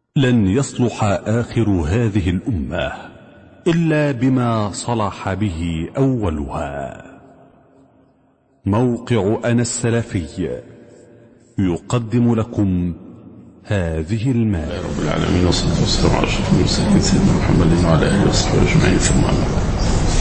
لن يصلح آخر هذه الأمة إلا بما صلح به أولها موقع أنا السلفي يقدم لكم هذه المادة رب العالمين والصلاة والسلام على أشرف المرسلين سيدنا محمد وعلى آله وصحبه أجمعين ثم أما بعد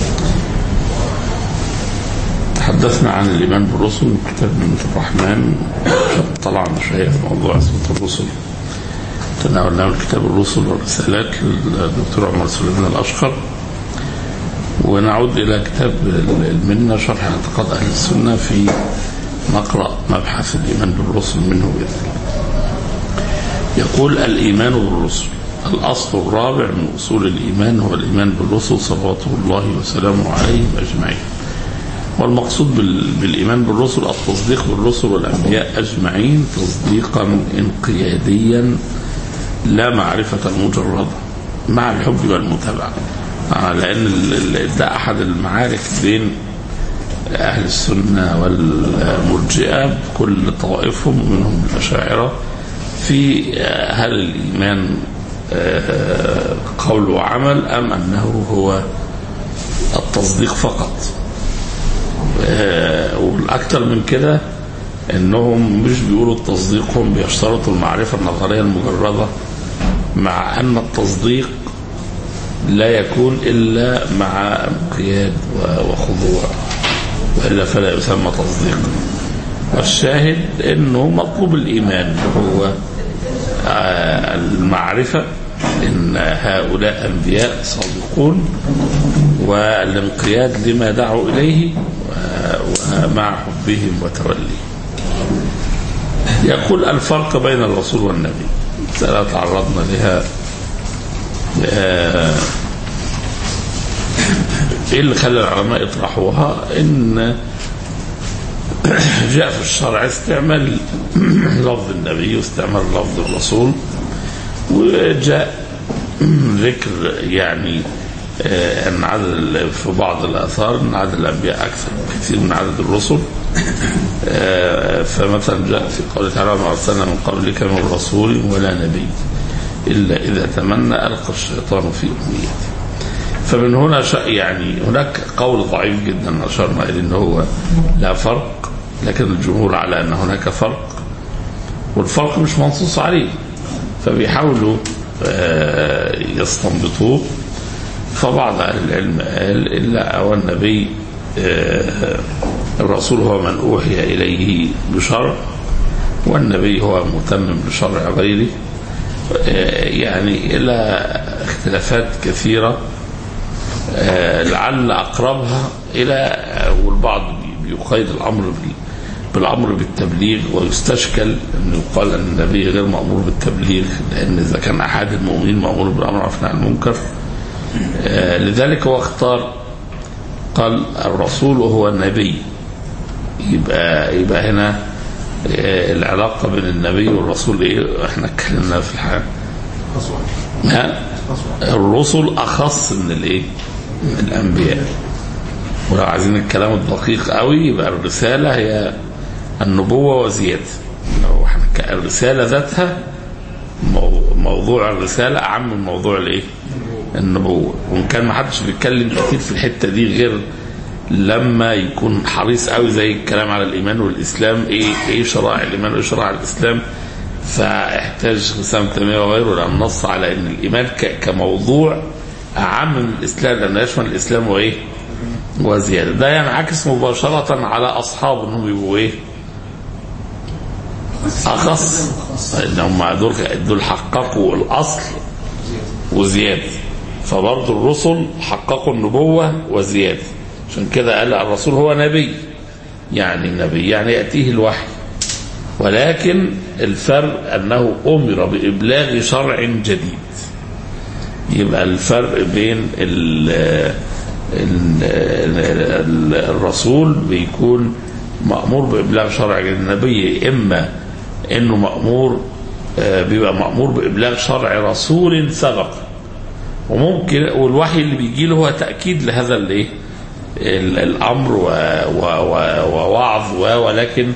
تحدثنا عن الإيمان بالرسل من كتاب من الرحمن طلعنا شوية في موضوع اسمه الرسل تناولنا من كتاب الرسل والرسالات للدكتور عمر سليمان الأشقر ونعود إلى كتاب المنة شرح اعتقاد أهل السنة في نقرأ مبحث الإيمان بالرسل منه بإذن الله يقول الإيمان بالرسل الأصل الرابع من أصول الإيمان هو الإيمان بالرسل صلوات الله وسلامه عليهم أجمعين والمقصود بالإيمان بالرسل التصديق بالرسل والأنبياء أجمعين تصديقا انقياديا لا معرفة مجردة مع الحب والمتابعة لأن ده أحد المعارك بين أهل السنة والمرجئة كل طوائفهم منهم الأشاعرة في هل الإيمان قول وعمل أم أنه هو التصديق فقط والأكثر من كده أنهم مش بيقولوا التصديق هم بيشترطوا المعرفة النظرية المجردة مع أن التصديق لا يكون إلا مع انقياد وخضوع وإلا فلا يسمى تصديقا والشاهد أنه مطلوب الإيمان هو المعرفة إن هؤلاء أنبياء صادقون والانقياد لما دعوا إليه ومع حبهم وتوليهم يقول الفرق بين الرسول والنبي مسألة تعرضنا لها ايه اللي خلى العلماء يطرحوها ان جاء في الشرع استعمال لفظ النبي واستعمال لفظ الرسول وجاء ذكر يعني ان عدد في بعض الاثار ان عدد الانبياء اكثر بكثير من عدد الرسل فمثلا جاء في قوله تعالى ما ارسلنا من قبلك من رسول ولا نبي الا اذا تمنى القى الشيطان في امنيته فمن هنا يعني هناك قول ضعيف جدا اشرنا الى ان هو لا فرق لكن الجمهور على ان هناك فرق والفرق مش منصوص عليه فبيحاولوا يستنبطوه فبعض اهل العلم قال الا او النبي الرسول هو من اوحي اليه بشرع والنبي هو متمم لشرع غيره يعني الى اختلافات كثيره لعل اقربها الى والبعض بيقيد الامر بالامر بالتبليغ ويستشكل ان يقال ان النبي غير مامور بالتبليغ لان اذا كان احد المؤمنين مامور بالامر عن عن المنكر لذلك هو اختار قال الرسول هو النبي يبقى يبقى هنا العلاقه بين النبي والرسول ايه احنا اتكلمنا في الحال الرسل اخص من الايه من الانبياء ولو عايزين الكلام الدقيق قوي يبقى الرساله هي النبوه وزياده لو احنا الرساله ذاتها موضوع الرساله اعم من موضوع الايه النبوه وان كان ما حدش بيتكلم كتير في الحته دي غير لما يكون حريص قوي زي الكلام على الايمان والاسلام ايه ايه شرائع الايمان وايه شرائع الاسلام فاحتاج حسام تيميه وغيره لان نص على ان الايمان كموضوع اعم من الاسلام لانه يشمل الاسلام وايه؟ وزياده ده ينعكس مباشره على اصحاب انهم يبقوا ايه؟ اخص ان هم دول دول حققوا الاصل وزياده فبرضه الرسل حققوا النبوه وزياده عشان كده قال الرسول هو نبي يعني نبي يعني ياتيه الوحي ولكن الفرق انه امر بابلاغ شرع جديد يبقى الفرق بين ال ال ال الرسول بيكون مأمور بإبلاغ شرع جديد النبي إما إنه مأمور بيبقى مأمور بإبلاغ شرع رسول سبق وممكن والوحي اللي بيجي له هو تأكيد لهذا الإيه الأمر ووعظ ولكن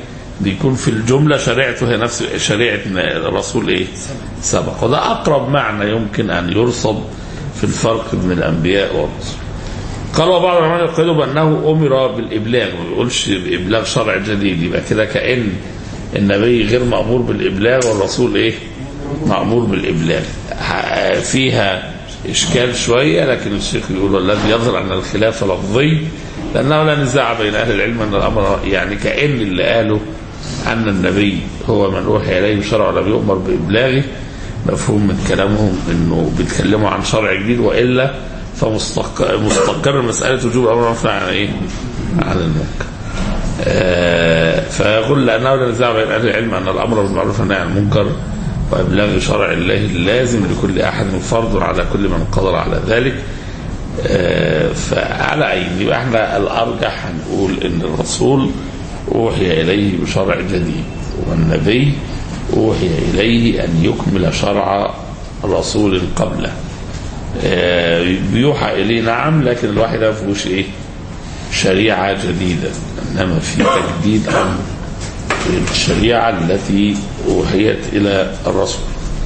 بيكون في الجملة شريعته هي نفس شريعة الرسول إيه سبق وده أقرب معنى يمكن أن يرصد في الفرق بين الأنبياء والرسل قال وبعض العلماء يقولوا بأنه أمر بالإبلاغ ما بيقولش بإبلاغ شرع جديد يبقى كده كأن النبي غير مأمور بالإبلاغ والرسول إيه مأمور بالإبلاغ فيها إشكال شوية لكن الشيخ يقول الذي يظهر أن الخلاف لفظي لأنه لا نزاع بين أهل العلم أن الأمر يعني كأن اللي قاله أن النبي هو من أوحي إليه بشرع ولم يؤمر بإبلاغه مفهوم من كلامهم أنه بيتكلموا عن شرع جديد وإلا فمستقر مسألة وجوب الأمر والنهي عن إيه؟ عن المنكر. آه فيقول لأنه لا نزاع بين أهل العلم أن الأمر بالمعروف والنهي عن المنكر وإبلاغ شرع الله اللازم لكل أحد فرض على كل من قدر على ذلك آه فعلى أي يبقى احنا الأرجح هنقول إن الرسول أوحي إليه بشرع جديد والنبي أوحي إليه أن يكمل شرع رسول قبله آه بيوحى إليه نعم لكن الواحد ما فيهوش إيه شريعة جديدة إنما في تجديد أمر الشريعة التي أوحيت إلى الرسول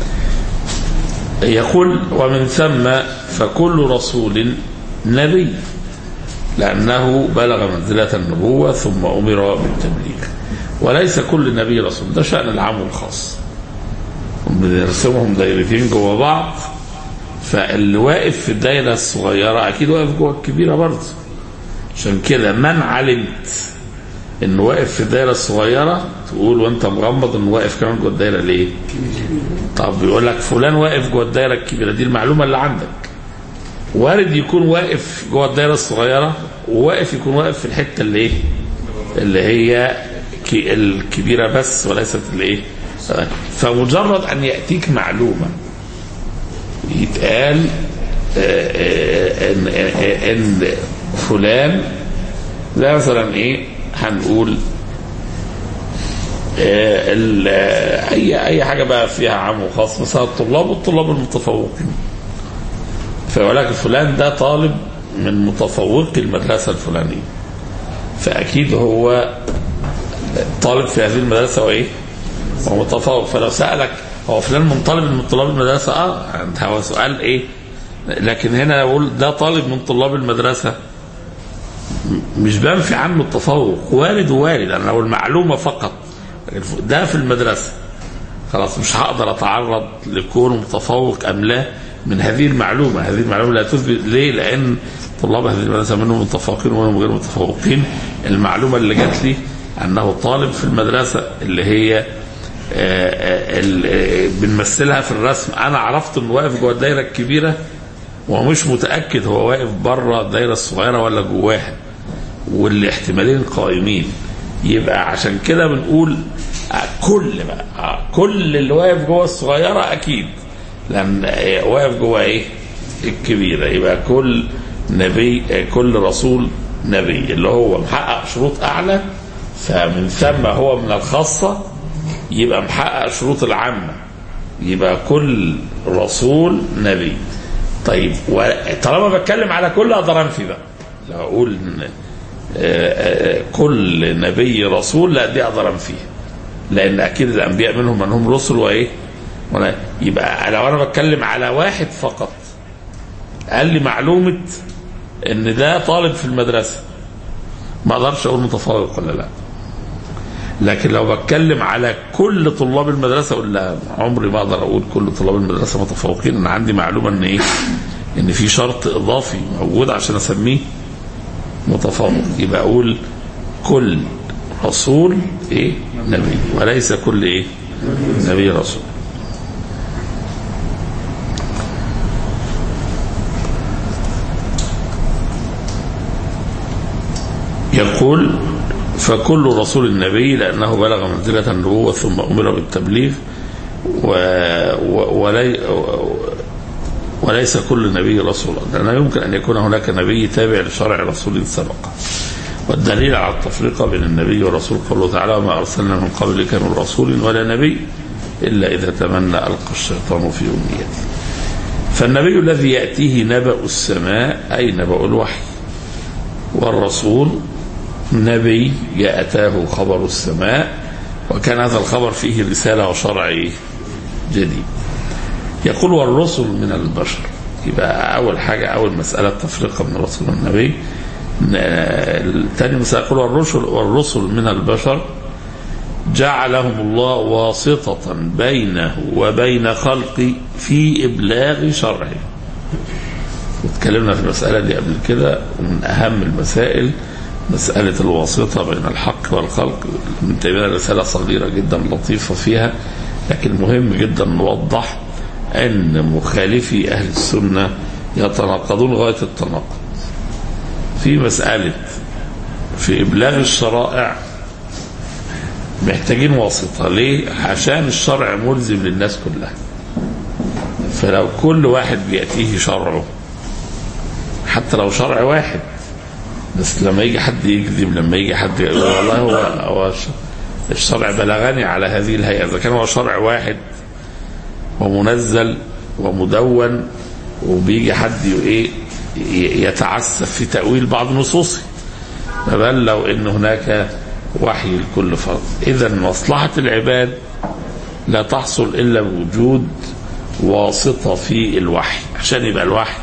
يقول ومن ثم فكل رسول نبي لأنه بلغ منزلة النبوة ثم أمر بالتبليغ وليس كل نبي رسول ده شأن العام والخاص بنرسمهم دايرتين جوا بعض فاللي واقف في الدايرة الصغيرة أكيد واقف جوا الكبيرة برضه عشان كده من علمت انه واقف في الدايره الصغيره تقول وانت مغمض انه واقف كمان جوه الدايره ليه؟ طب بيقول لك فلان واقف جوه الدايره الكبيره دي المعلومه اللي عندك وارد يكون واقف جوه الدايره الصغيره وواقف يكون واقف في الحته اللي ايه؟ اللي هي الكبيره بس وليست الايه؟ فمجرد ان ياتيك معلومه يتقال ان ان فلان ده مثلا ايه هنقول اي اي حاجه بقى فيها عام وخاص مثلا الطلاب والطلاب المتفوقين فيقول فلان ده طالب من متفوقي المدرسه الفلانيه فاكيد هو طالب في هذه المدرسه وايه؟ هو متفوق فلو سالك هو فلان من طالب من طلاب المدرسه اه هو سؤال ايه؟ لكن هنا يقول ده طالب من طلاب المدرسه مش بنفي عنه التفوق وارد وارد انا لو المعلومه فقط ده في المدرسه خلاص مش هقدر اتعرض لكونه متفوق ام لا من هذه المعلومه هذه المعلومه لا تثبت ليه لان طلاب هذه المدرسه منهم متفوقين ومنهم غير متفوقين المعلومه اللي جات لي انه طالب في المدرسه اللي هي بنمثلها في الرسم انا عرفت انه واقف جوه الدايره الكبيره ومش متاكد هو واقف بره الدايره الصغيره ولا جواها والاحتمالين قائمين يبقى عشان كده بنقول كل بقى كل اللي واقف جوه الصغيره اكيد لان واقف جوه ايه؟ الكبيره يبقى كل نبي كل رسول نبي اللي هو محقق شروط اعلى فمن ثم هو من الخاصه يبقى محقق شروط العامه يبقى كل رسول نبي طيب طالما بتكلم على كل اقدر انفي بقى لو اقول كل نبي رسول لا دي اقدر انفيها لان اكيد الانبياء منهم من هم رسل وايه وانا يبقى لو انا بتكلم على واحد فقط قال لي معلومه ان ده طالب في المدرسه ما اقدرش اقول متفوق ولا لا لكن لو بتكلم على كل طلاب المدرسه اقول لا عمري ما اقدر اقول كل طلاب المدرسه متفوقين انا عندي معلومه ان ايه ان في شرط اضافي موجود عشان اسميه متفوق يبقى اقول كل رسول ايه نبي وليس كل ايه نبي رسول يقول فكل رسول نبي لأنه بلغ منزلة النبوة ثم أمر بالتبليغ و... و... ولي... وليس كل نبي رسولا لأنه يمكن أن يكون هناك نبي تابع لشرع رسول سبق والدليل على التفرقة بين النبي والرسول قوله تعالى وما أرسلنا من قبلك من رسول ولا نبي إلا إذا تمنى ألقى الشيطان في أمنيته فالنبي الذي يأتيه نبأ السماء أي نبأ الوحي والرسول نبي يأتاه خبر السماء وكان هذا الخبر فيه رسالة وشرع جديد يقول والرسل من البشر يبقى أول حاجة أول مسألة تفرقة من الرسول والنبي ثاني مسألة يقول والرسل, والرسل من البشر جعلهم الله واسطة بينه وبين خلقه في إبلاغ شرعه واتكلمنا في المسألة دي قبل كده ومن أهم المسائل مسألة الواسطة بين الحق والخلق من تيمية رسالة صغيرة جدا لطيفة فيها لكن مهم جدا نوضح أن مخالفي أهل السنة يتناقضون غاية التناقض في مسألة في إبلاغ الشرائع محتاجين واسطة ليه؟ عشان الشرع ملزم للناس كلها فلو كل واحد بيأتيه شرعه حتى لو شرع واحد بس لما يجي حد يكذب لما يجي حد يقول والله هو, هو الشرع بلغني على هذه الهيئة إذا كان هو شرع واحد ومنزل ومدون وبيجي حد ايه يتعسف في تأويل بعض نصوصه فبل لو ان هناك وحي لكل فرد اذا مصلحة العباد لا تحصل الا بوجود واسطة في الوحي عشان يبقى الوحي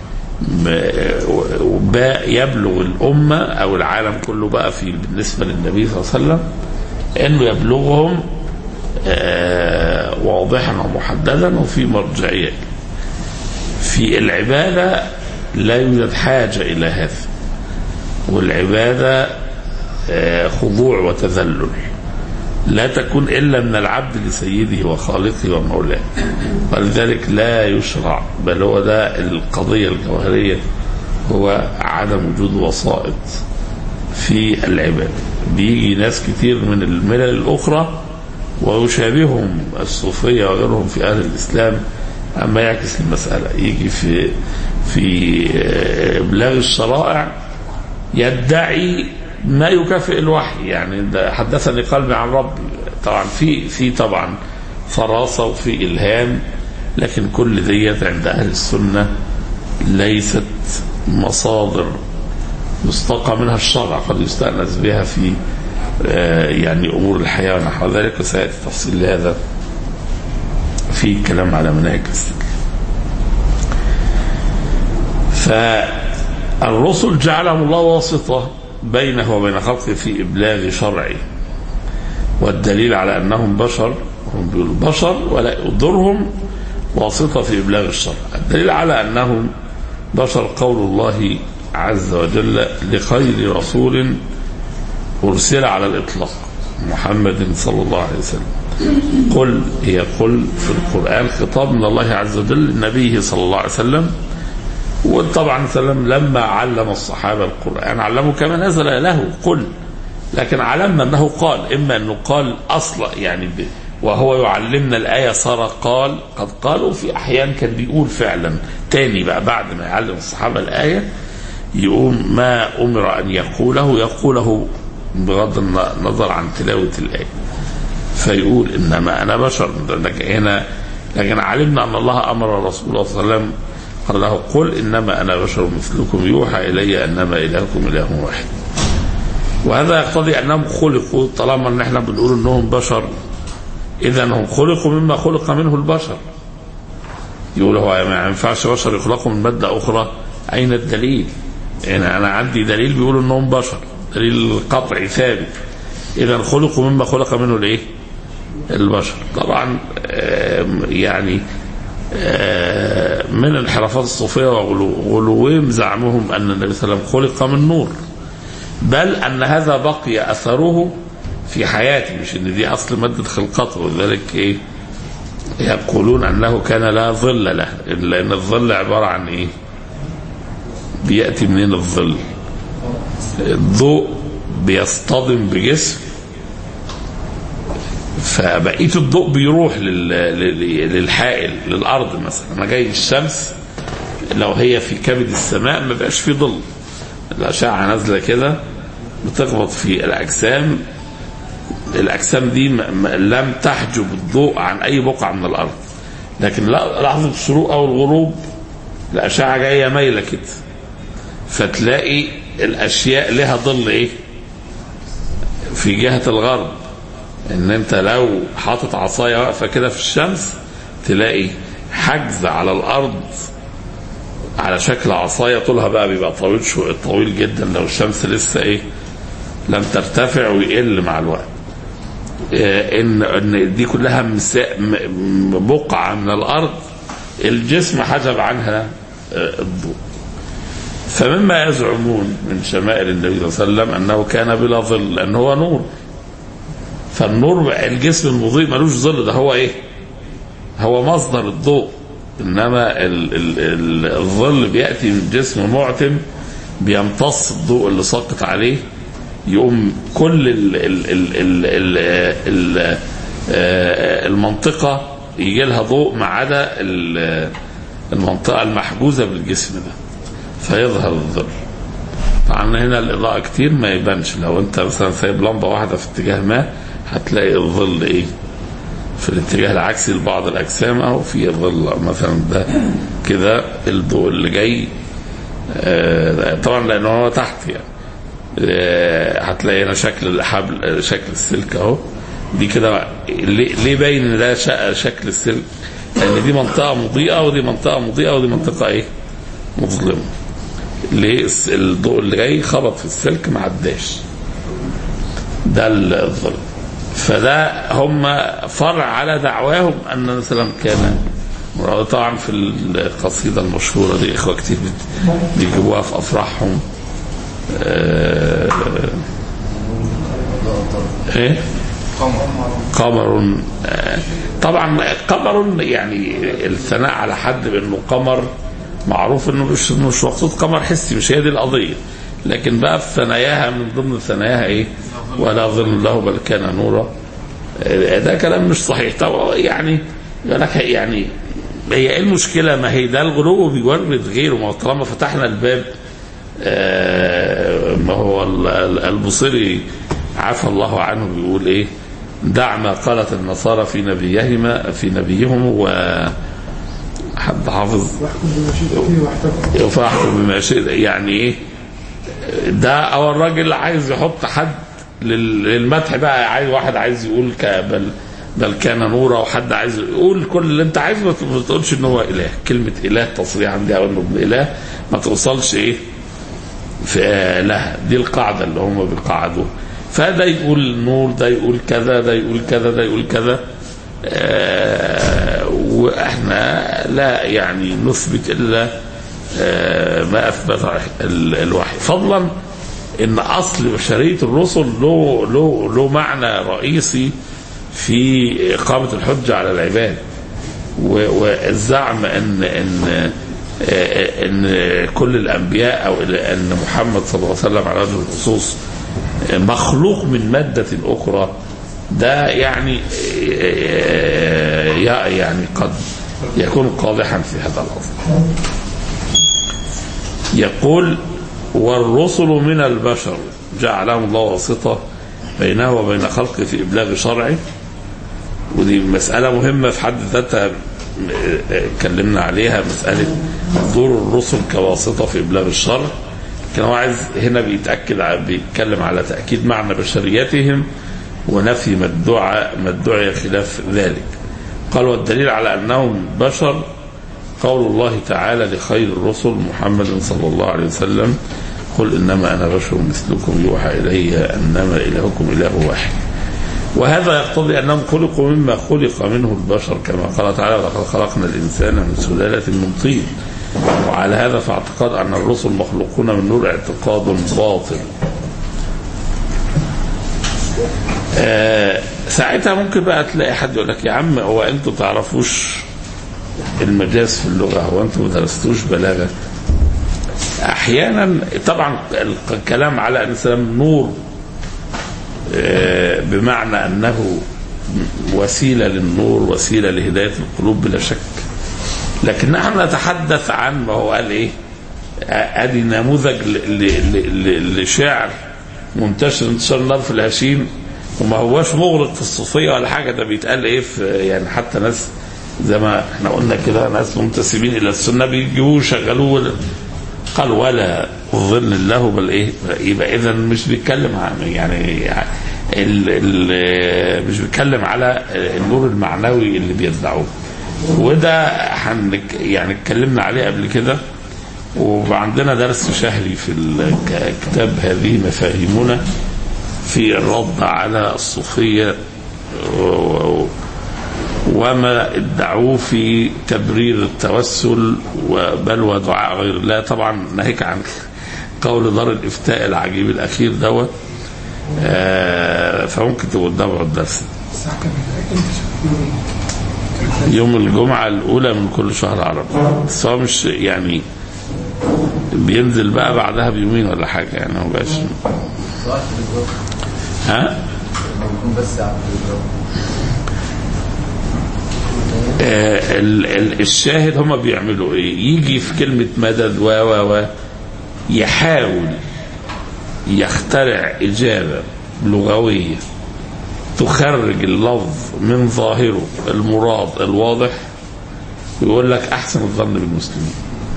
يبلغ الأمة أو العالم كله بقى في بالنسبة للنبي صلى الله عليه وسلم أنه يبلغهم واضحا ومحددا وفي مرجعية في العبادة لا يوجد حاجة إلى هذا والعبادة خضوع وتذلل لا تكون إلا من العبد لسيده وخالقه ومولاه ولذلك لا يشرع بل هو ده القضية الجوهرية هو عدم وجود وسائط في العبادة بيجي ناس كتير من الملل الأخرى ويشابههم الصوفية وغيرهم في أهل الإسلام أما يعكس المسألة يجي في في إبلاغ الشرائع يدعي ما يكافئ الوحي يعني ده حدثني قلبي عن ربي طبعا في في طبعا فراسة وفي إلهام لكن كل ديت عند أهل السنة ليست مصادر يستقى منها الشرع قد يستأنس بها في يعني امور الحياه ونحو ذلك وسياتي تفصيل لهذا في كلام على مناهج الاستدلال. فالرسل جعلهم الله واسطه بينه وبين خلقه في ابلاغ شرعه والدليل على انهم بشر هم بيقولوا بشر ولا يضرهم واسطه في ابلاغ الشرع الدليل على انهم بشر قول الله عز وجل لخير رسول أرسل على الإطلاق محمد صلى الله عليه وسلم قل هي قل في القرآن خطاب من الله عز وجل لنبيه صلى الله عليه وسلم وطبعا سلم لما علم الصحابة القرآن علموا كما نزل له قل لكن علمنا أنه قال إما أنه قال أصلا يعني ب وهو يعلمنا الآية صار قال قد قالوا في أحيان كان بيقول فعلا تاني بقى بعد ما يعلم الصحابة الآية يقوم ما أمر أن يقوله يقوله بغض النظر عن تلاوة الآية فيقول إنما أنا بشر هنا لكن علمنا أن الله أمر رسول الله صلى الله عليه وسلم قال له قل إنما أنا بشر مثلكم يوحى إلي أنما إلهكم إله واحد وهذا يقتضي أنهم خلقوا طالما أن احنا بنقول أنهم بشر إذا هم خلقوا مما خلق منه البشر يقول هو ما ينفعش بشر يخلقوا من مادة أخرى أين الدليل يعني أنا عندي دليل بيقول أنهم بشر دليل قطعي ثابت اذا خلقوا مما خلق منه الايه البشر طبعا يعني من انحرافات الصوفيه وغلوهم زعمهم ان النبي صلى الله عليه وسلم خلق من نور بل ان هذا بقي اثره في حياته مش ان دي اصل ماده خلقته ولذلك ايه يقولون انه كان لا ظل له لان الظل عباره عن ايه بياتي منين الظل الضوء بيصطدم بجسم فبقيه الضوء بيروح للحائل للارض مثلا انا جاي الشمس لو هي في كبد السماء ما بقاش في ظل الاشعه نازله كده بتخبط في الاجسام الاجسام دي لم تحجب الضوء عن اي بقعه من الارض لكن لحظه الشروق او الغروب الاشعه جايه مايله كده فتلاقي الاشياء لها ظل ايه في جهه الغرب ان انت لو حاطط عصايه واقفه كده في الشمس تلاقي حجز على الارض على شكل عصايه طولها بقى بيبقى طويل شو طويل جدا لو الشمس لسه ايه لم ترتفع ويقل مع الوقت آه، ان ان دي كلها مسا- م- م- بقعه من الارض الجسم حجب عنها آه، الضوء فمما يزعمون من شمائل النبي صلى الله عليه وسلم انه كان بلا ظل لان هو نور فالنور الجسم المضيء ملوش ظل ده هو ايه هو مصدر الضوء انما ال ال ال الظل بياتي من جسم معتم بيمتص الضوء اللي ساقط عليه يقوم كل ال ال ال ال ال ال آه، المنطقه يجي لها ضوء ما عدا ال- المنطقه المحجوزه بالجسم ده فيظهر الظل طبعا هنا الاضاءه كتير ما يبانش لو انت مثلا سايب لمبه واحده في اتجاه ما هتلاقي الظل ايه في الاتجاه العكسي لبعض الاجسام او في الظل مثلا ده كده الضوء اللي جاي آه، طبعا لانه هو تحت يعني آه، هتلاقي هنا شكل الحبل شكل السلك اهو دي كده ليه ليه باين ان ده ش- شكل السلك؟ لان دي منطقه مضيئه ودي منطقه مضيئه ودي منطقه ايه؟ مظلمه. ليه الس- الضوء اللي جاي خبط في السلك ما عداش. ده الظل. فده هم فرع على دعواهم ان النبي صلى الله عليه وسلم كان طبعا في القصيده المشهوره دي اخوه كتير بت- بيجيبوها في افراحهم آه، ايه قمر آه، طبعا قمر يعني الثناء على حد بانه قمر معروف انه مش مش مقصود قمر حسي مش هي دي القضيه لكن بقى في ثناياها من ضمن ثناياها ايه ولا ظل له بل كان نورا آه، ده كلام مش صحيح طبعا يعني يقول لك يعني هي ايه المشكله ما هي ده الغلو بيورد غيره ما هو طالما فتحنا الباب آه، ما هو ال- ال- البصيري عفى الله عنه بيقول ايه دع ما قالت النصارى في نبيهما في نبيهم و حد حافظ واحكم بما شئت فيه واحتكم فاحكم بما شئت يعني ايه ده او الراجل عايز يحط حد لل- للمدح بقى عايز واحد عايز يقول ك- بل بل كان نورا وحد عايز يقول كل اللي انت عايزه بس ما تقولش ان هو اله كلمه اله تصريحا دي او انه ابن اله ما توصلش ايه في لها دي القاعده اللي هم بيقعدوها فده يقول نور ده يقول كذا ده يقول كذا ده يقول كذا آه واحنا لا يعني نثبت الا آه ما اثبت ال- الوحي فضلا ان اصل بشريه الرسل له له له معنى رئيسي في اقامه الحجه على العباد و- والزعم ان ان آه، ان كل الانبياء او ان محمد صلى الله عليه وسلم على وجه الخصوص مخلوق من ماده اخرى ده يعني آه، يا- يعني قد يكون قادحا في هذا الاصل يقول والرسل من البشر جعلهم الله واسطه بينه وبين خلقه في ابلاغ شرعه ودي مسألة مهمة في حد ذاتها اه، اه، اتكلمنا عليها مسألة دور الرسل كواسطة في إبلاغ الشرع كان هو عايز هنا بيتأكد ع- بيتكلم على تأكيد معنى بشريتهم ونفي ما ادعى ما ادعي خلاف ذلك قال والدليل على أنهم بشر قول الله تعالى لخير الرسل محمد صلى الله عليه وسلم قل إنما أنا بشر مثلكم يوحى إلي أنما إلهكم إله واحد وهذا يقتضي انهم خلقوا مما خلق منه البشر كما قال تعالى ولقد خلقنا الانسان من سلاله من طين وعلى هذا فاعتقاد ان الرسل مخلوقون من نور اعتقاد باطل آه ساعتها ممكن بقى تلاقي حد يقول لك يا عم هو انتوا تعرفوش المجاز في اللغه هو انتوا ما درستوش بلاغه احيانا طبعا الكلام على ان السلام نور آه، بمعنى انه وسيله للنور وسيله لهدايه القلوب بلا شك لكن نحن نتحدث عن ما هو قال ايه آه، ادي نموذج ل- ل- ل- ل- لشعر منتشر انتشار النار في الهشيم وما هواش مغرق في الصوفيه ولا حاجه ده بيتقال ايه في يعني حتى ناس زي ما احنا قلنا كده ناس منتسبين الى السنه بيجيبوه يشغلوه قال ولا ظل له بل ايه يبقى اذا مش بيتكلم عن يعني ال ال مش بيتكلم على النور المعنوي اللي بيدعوه وده هنك يعني اتكلمنا عليه قبل كده وعندنا درس شهري في الكتاب هذه مفاهيمنا في الرد على الصوفية و- وما ادعوه في تبرير التوسل بل ودعاء غير الله طبعا ناهيك عن قول دار الافتاء العجيب الاخير دوت آه، فممكن تبقوا تتابعوا الدرس يوم الجمعة الأولى من كل شهر عربي بس هو مش يعني بينزل بقى بعدها بيومين ولا حاجة يعني ما بقاش ها؟ آه، ال- ال- الشاهد هما بيعملوا ايه يجي في كلمة مدد و و و يحاول يخترع إجابة لغوية تخرج اللفظ من ظاهره المراد الواضح ويقول لك أحسن الظن بالمسلمين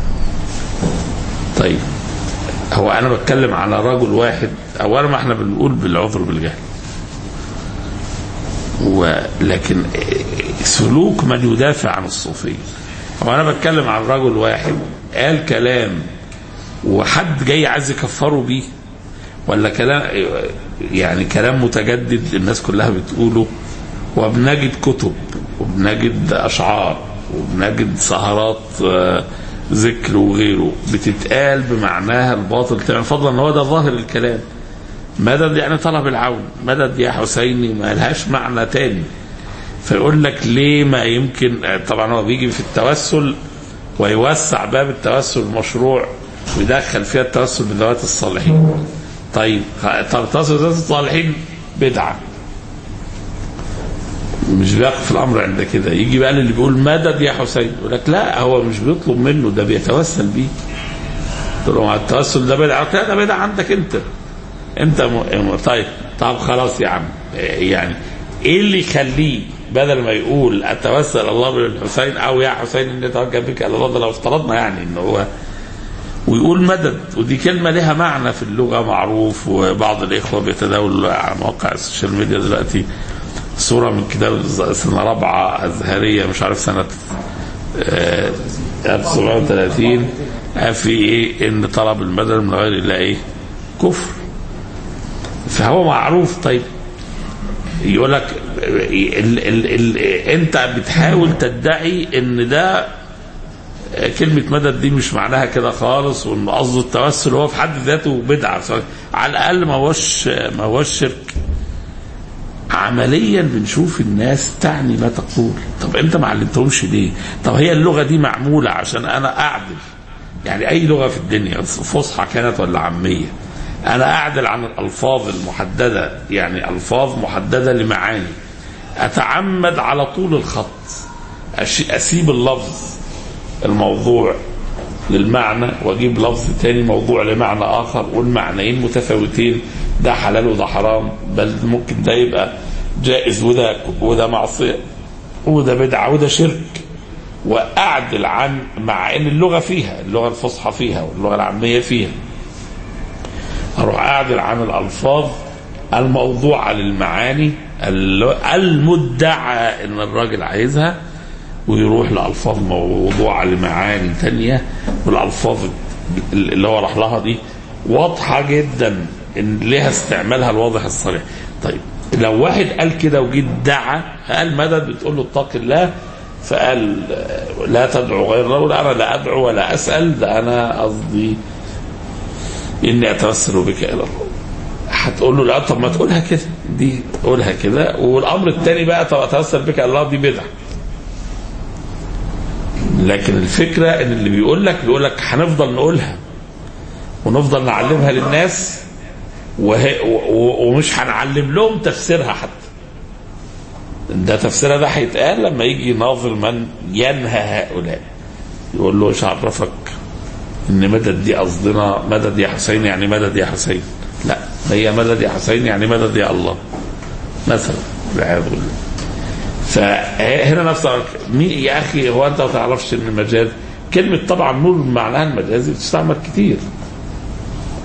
طيب هو أنا بتكلم على رجل واحد أولا ما احنا بنقول بالعذر بالجهل ولكن سلوك من يدافع عن الصوفية هو أنا بتكلم عن رجل واحد قال كلام وحد جاي عايز يكفره بيه ولا كلام يعني كلام متجدد الناس كلها بتقوله وبنجد كتب وبنجد اشعار وبنجد سهرات آه، ذكر وغيره بتتقال بمعناها الباطل تمام فضلا ان هو ده ظاهر الكلام مدد يعني طلب العون مدد يا حسيني ما لهاش معنى تاني فيقول لك ليه ما يمكن آه، طبعا هو بيجي في التوسل ويوسع باب التوسل المشروع ويدخل فيها التوسل بذوات الصالحين طيب طب التوسل بذوات الصالحين بدعه مش بيقف الامر عند كده يجي بقى اللي بيقول مدد يا حسين يقول لك لا هو مش بيطلب منه ده بيتوسل بيه تقول له مع التوسل ده بدعه لا ده بدعه عندك انت انت م... طيب طب خلاص يا عم يعني ايه اللي يخليه بدل ما يقول اتوسل الله بالحسين او يا حسين اني اتوجه بك الى الله ده لو افترضنا يعني ان هو ويقول مدد ودي كلمة لها معنى في اللغة معروف وبعض الإخوة بيتداولوا على مواقع السوشيال ميديا دلوقتي صورة من كتاب سنة رابعة أزهرية مش عارف سنة آه، 1930 آه، في إيه إن طلب المدد من غير الله إيه كفر فهو معروف طيب يقول لك ال ال ال انت بتحاول تدعي ان ده كلمة مدد دي مش معناها كده خالص وان قصد التوسل هو في حد ذاته بدعة على الأقل ما هوش ما هوش شرك عمليا بنشوف الناس تعني ما تقول طب انت ما علمتهمش ليه طب هي اللغة دي معمولة عشان انا اعدل يعني اي لغة في الدنيا فصحى كانت ولا عامية انا اعدل عن الالفاظ المحددة يعني الفاظ محددة لمعاني اتعمد على طول الخط أش- اسيب اللفظ الموضوع للمعنى واجيب لفظ تاني موضوع لمعنى اخر والمعنيين متفاوتين ده حلال وده حرام بل ممكن ده يبقى جائز وده وده معصيه وده بدعه وده شرك واعدل عن مع ان اللغه فيها اللغه الفصحى فيها واللغه العاميه فيها اروح اعدل عن الالفاظ الموضوعه للمعاني المدعى ان الراجل عايزها ويروح لألفاظ موضوعة لمعاني تانية والألفاظ اللي هو راح لها دي واضحة جدا إن لها استعمالها الواضح الصريح طيب لو واحد قال كده وجيت دعا قال مدد بتقول له اتق الله فقال لا تدعو غير الله لا انا لا ادعو ولا اسال ده انا قصدي اني اتوسل بك الى الله هتقول له لا طب ما تقولها كده دي تقولها كده والامر الثاني بقى طب اتوسل بك الى الله دي بدعه لكن الفكرة ان اللي بيقول لك بيقول لك هنفضل نقولها ونفضل نعلمها للناس وهي و- ومش هنعلم لهم تفسيرها حتى ده تفسيرها ده هيتقال لما يجي ناظر من ينهى هؤلاء يقول له ايش عرفك ان مدد دي قصدنا مدد يا حسين يعني مدد يا حسين لا هي مدد يا حسين يعني مدد يا الله مثلا والعياذ بالله فهنا نفس مين يا اخي هو انت ما تعرفش ان المجاز كلمه طبعا نور معناها المجازي بتستعمل كتير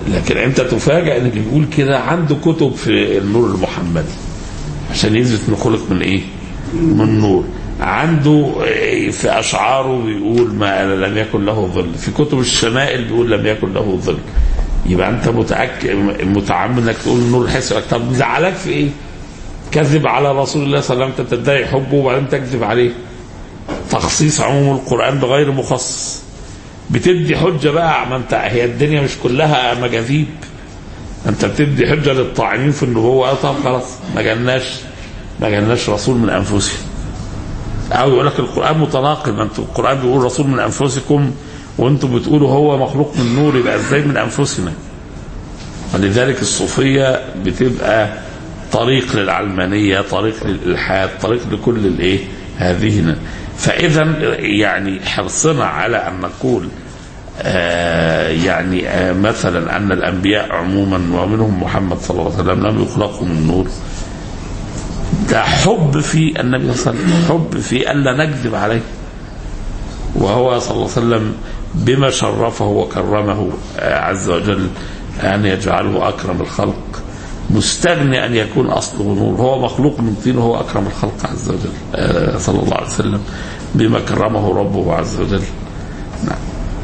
لكن انت تفاجئ ان اللي بيقول كده عنده كتب في النور المحمدي عشان يثبت انه خلق من ايه؟ من نور عنده في اشعاره بيقول ما لم يكن له ظل في كتب الشمائل بيقول لم يكن له ظل يبقى انت متاكد متعمد انك تقول النور الحسي طب زعلك في ايه؟ كذب على رسول الله صلى الله عليه وسلم انت تدعي حبه وبعدين تكذب عليه تخصيص عموم القران بغير مخصص بتدي حجه بقى ما انت هي الدنيا مش كلها مجاذيب انت بتدي حجه للطاعنين في النبوه اه طب خلاص ما جالناش ما جالناش رسول من انفسهم او يقول لك القران متناقض ما انتوا القران بيقول رسول من انفسكم وانتم بتقولوا هو مخلوق من نور يبقى ازاي من انفسنا ولذلك الصوفيه بتبقى طريق للعلمانيه طريق للالحاد طريق لكل الايه هذه فاذا يعني حرصنا على ان نقول آه يعني آه مثلا ان الانبياء عموما ومنهم محمد صلى الله عليه وسلم لم يخلقوا من نور ده حب في النبي صلى الله عليه وسلم حب في الا نكذب عليه وهو صلى الله عليه وسلم بما شرفه وكرمه آه عز وجل ان يجعله اكرم الخلق مستغني ان يكون اصله نور هو مخلوق من طين وهو اكرم الخلق عز وجل آه صلى الله عليه وسلم بما كرمه ربه عز وجل نعم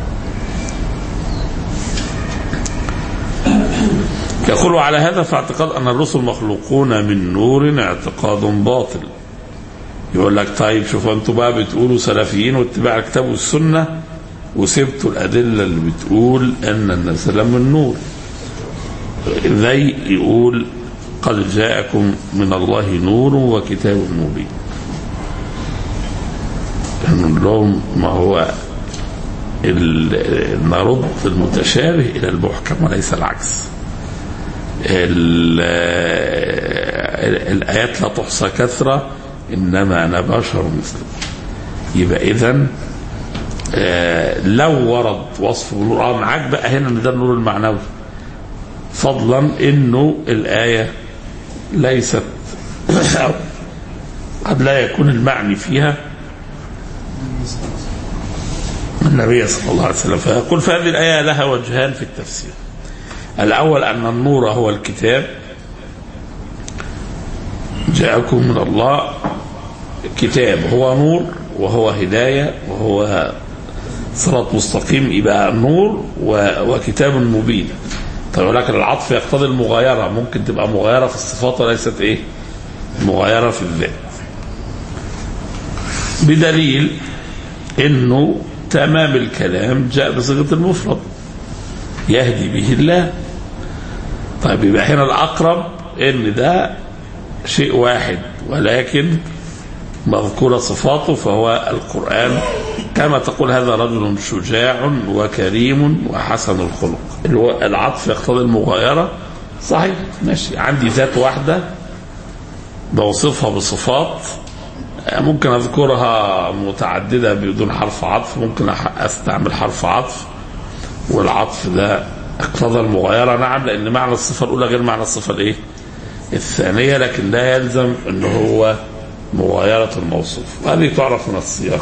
يقول على هذا فاعتقاد ان الرسل مخلوقون من نور اعتقاد باطل يقول لك طيب شوفوا انتوا بقى بتقولوا سلفيين واتباع الكتاب والسنه وسبتوا الادله اللي بتقول ان النبي صلى الله عليه وسلم من نور زي يقول قد جاءكم من الله نور وكتاب مبين نقول لهم ما هو نرد المتشابه الى المحكم وليس العكس الايات لا تحصى كثره انما انا بشر مثلكم يبقى اذا لو ورد وصف النور اه معاك بقى هنا ان ده النور المعنوي فضلا انه الايه ليست قد لا يكون المعني فيها النبي صلى الله عليه وسلم فيقول فهذه الايه لها وجهان في التفسير الاول ان النور هو الكتاب جاءكم من الله كتاب هو نور وهو هدايه وهو صراط مستقيم يبقى نور وكتاب مبين طيب ولكن العطف يقتضي المغايره ممكن تبقى مغايره في الصفات وليست ايه؟ مغايره في الذات. بدليل انه تمام الكلام جاء بصيغه المفرد يهدي به الله. طيب يبقى هنا الاقرب ان ده شيء واحد ولكن مذكورة صفاته فهو القرآن كما تقول هذا رجل شجاع وكريم وحسن الخلق العطف يقتضي المغايرة صحيح ماشي عندي ذات واحدة بوصفها بصفات ممكن أذكرها متعددة بدون حرف عطف ممكن أستعمل حرف عطف والعطف ده اقتضى المغايرة نعم لأن معنى الصفة الأولى غير معنى الصفة الإيه؟ الثانية لكن لا يلزم أن هو مغايرة الموصوف وهذه تعرف من السياق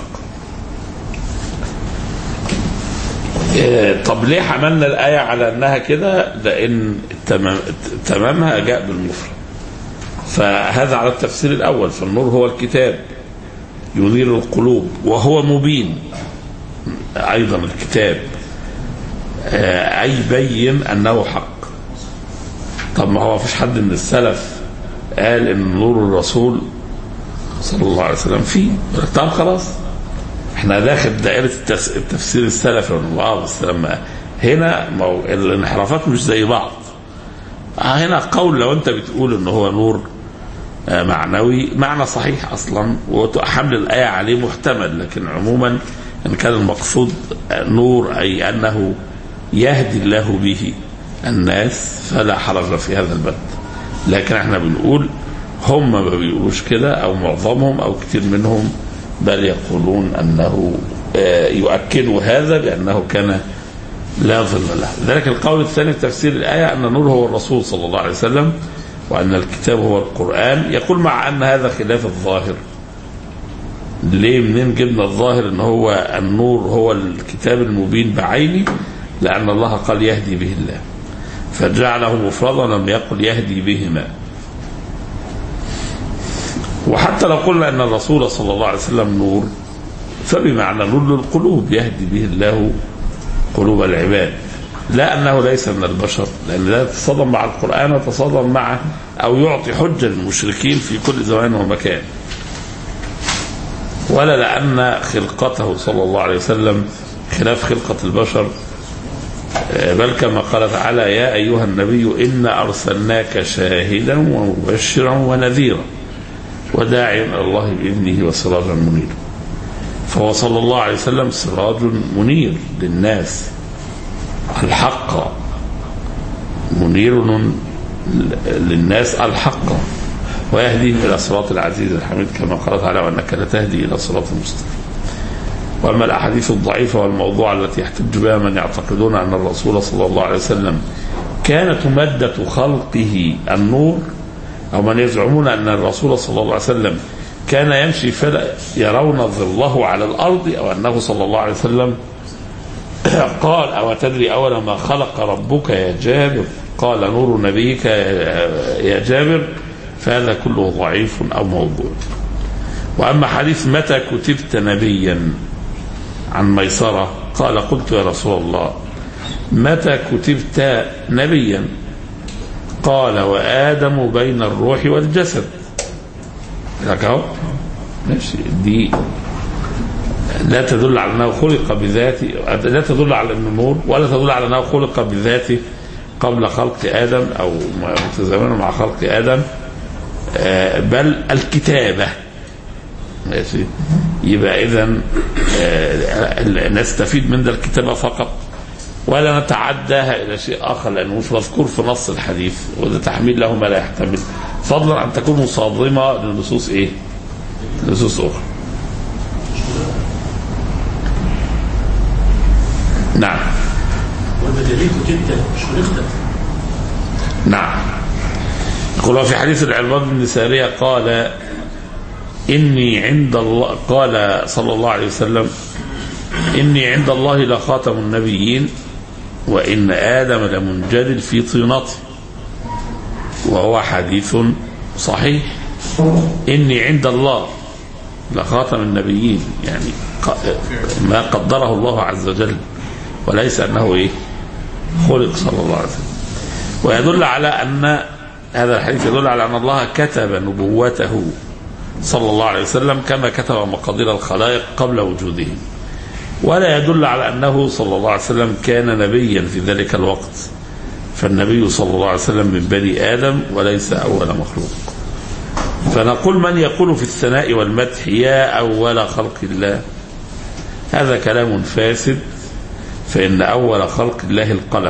إيه طب ليه حملنا الآية على أنها كده لأن تمام تمامها جاء بالمفرد فهذا على التفسير الأول فالنور هو الكتاب ينير القلوب وهو مبين أيضا الكتاب أي بين أنه حق طب ما هو فيش حد من السلف قال ان نور الرسول صلى الله عليه وسلم فيه طب خلاص احنا داخل دائرة التفسير السلفي اه بس لما هنا مو... الانحرافات مش زي بعض هنا قول لو انت بتقول ان هو نور معنوي معنى صحيح اصلا وحمل الايه عليه محتمل لكن عموما ان كان المقصود نور اي انه يهدي الله به الناس فلا حرج في هذا البند لكن احنا بنقول هم ما بيقولوش كده او معظمهم او كتير منهم بل يقولون انه يؤكدوا هذا بانه كان لا ظل له ذلك القول الثاني في تفسير الايه ان النور هو الرسول صلى الله عليه وسلم وان الكتاب هو القران يقول مع ان هذا خلاف الظاهر ليه منين جبنا الظاهر ان هو النور هو الكتاب المبين بعينه لان الله قال يهدي به الله فجعله مفردا لم يقل يهدي بهما وحتى لو قلنا ان الرسول صلى الله عليه وسلم نور فبمعنى نور للقلوب يهدي به الله قلوب العباد لا انه ليس من البشر لان لا يتصادم مع القران وتصادم مع او يعطي حجه للمشركين في كل زمان ومكان ولا لان خلقته صلى الله عليه وسلم خلاف خلقه البشر بل كما قال تعالى يا ايها النبي انا ارسلناك شاهدا ومبشرا ونذيرا وداعيا الى الله باذنه وسراجا منيرا فهو صلى الله عليه وسلم سراج منير للناس الحق منير للناس الحق ويهديهم الى صراط العزيز الحميد كما قال تعالى وانك لتهدي الى صراط مستقيم واما الاحاديث الضعيفه والموضوع التي يحتج بها من يعتقدون ان الرسول صلى الله عليه وسلم كانت ماده خلقه النور او من يزعمون ان الرسول صلى الله عليه وسلم كان يمشي فلا يرون ظله على الارض او انه صلى الله عليه وسلم قال او تدري اول ما خلق ربك يا جابر قال نور نبيك يا جابر فهذا كله ضعيف او موضوع واما حديث متى كتبت نبيا عن ميسره قال قلت يا رسول الله متى كتبت نبيا قال وادم بين الروح والجسد لك اهو ماشي دي لا تدل على انه خلق بذاته لا تدل على انه نور ولا تدل على انه خلق بذاته قبل خلق ادم او متزامنا مع خلق ادم بل الكتابه ماشي يبقى اذا نستفيد من ده الكتابه فقط ولا نتعداها الى شيء اخر لانه مش مذكور في نص الحديث وده تحميل له ما لا يحتمل فضلا عن تكون مصادمه لنصوص ايه؟ نصوص اخرى. نعم. والمجاليد جدا مش خلقت نعم. يقول في حديث العرباض بن ساريه قال اني عند الله قال صلى الله عليه وسلم اني عند الله لخاتم النبيين وان ادم لمنجدل في طينته وهو حديث صحيح إني عند الله لخاتم النبيين يعني ما قدره الله عز وجل وليس أنه إيه خلق صلى الله عليه وسلم ويدل على أن هذا الحديث يدل على أن الله كتب نبوته صلى الله عليه وسلم كما كتب مقادير الخلائق قبل وجودهم ولا يدل على أنه صلى الله عليه وسلم كان نبيا في ذلك الوقت فالنبي صلى الله عليه وسلم من بني آدم وليس أول مخلوق فنقول من يقول في الثناء والمدح يا أول خلق الله هذا كلام فاسد فإن أول خلق الله القلم